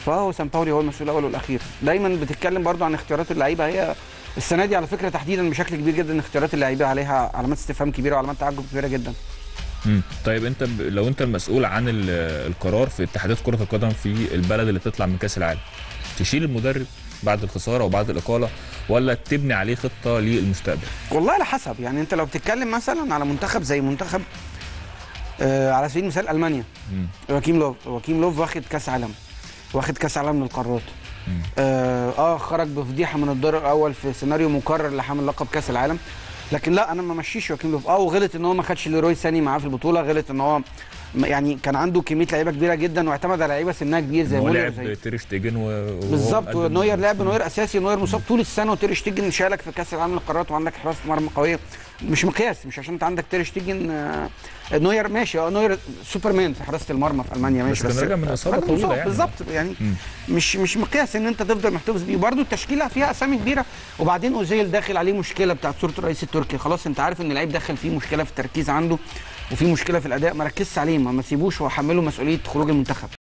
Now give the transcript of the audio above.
فهو سان باولي هو المسؤول الاول والاخير دايما بتتكلم برضو عن اختيارات اللعيبه هي السنه دي على فكره تحديدا بشكل كبير جدا اختيارات اللعيبه عليها علامات استفهام كبيره وعلامات تعجب كبيره جدا مم. طيب انت ب... لو انت المسؤول عن ال... القرار في اتحادات كره القدم في البلد اللي تطلع من كاس العالم تشيل المدرب بعد الخساره وبعد الاقاله ولا تبني عليه خطه للمستقبل والله على حسب يعني انت لو بتتكلم مثلا على منتخب زي منتخب آه على سبيل المثال المانيا مم. واكيم لوف واكيم لوف واخد كاس عالم واخد كاس عالم للقارات مم. اه, اه خرج بفضيحه من الدور الاول في سيناريو مكرر لحامل لقب كاس العالم لكن لا انا ما مشيش واكيم لوف اه وغلط ان هو ما خدش ليروي ساني معاه في البطوله غلط ان هو م- يعني كان عنده كميه لعيبه كبيره جدا واعتمد على لعيبه سنها كبير زي هو مولر لعب زي تير شتيجن و... وهو بالظبط مقدم- ونوير لعب نوير اساسي نوير مصاب طول السنه وتير شتيجن شالك في كاس العالم للقارات وعندك حراسه مرمى قويه مش مقياس مش عشان انت عندك تير شتيجن آه، نوير ماشي اه نوير سوبرمان في حراسه المرمى في المانيا ماشي بس كان راجع من إصابة كان طويلة مصاب يعني. بالظبط يعني مم. مش مش مقياس ان انت تفضل محتفظ بيه برضه التشكيله فيها اسامي كبيره وبعدين اوزيل داخل عليه مشكله بتاعت صوره الرئيس التركي خلاص انت عارف ان اللعيب داخل فيه مشكله في التركيز عنده وفي مشكله في الاداء ما ركزش عليه ما ما تسيبوش وحمله مسؤوليه خروج المنتخب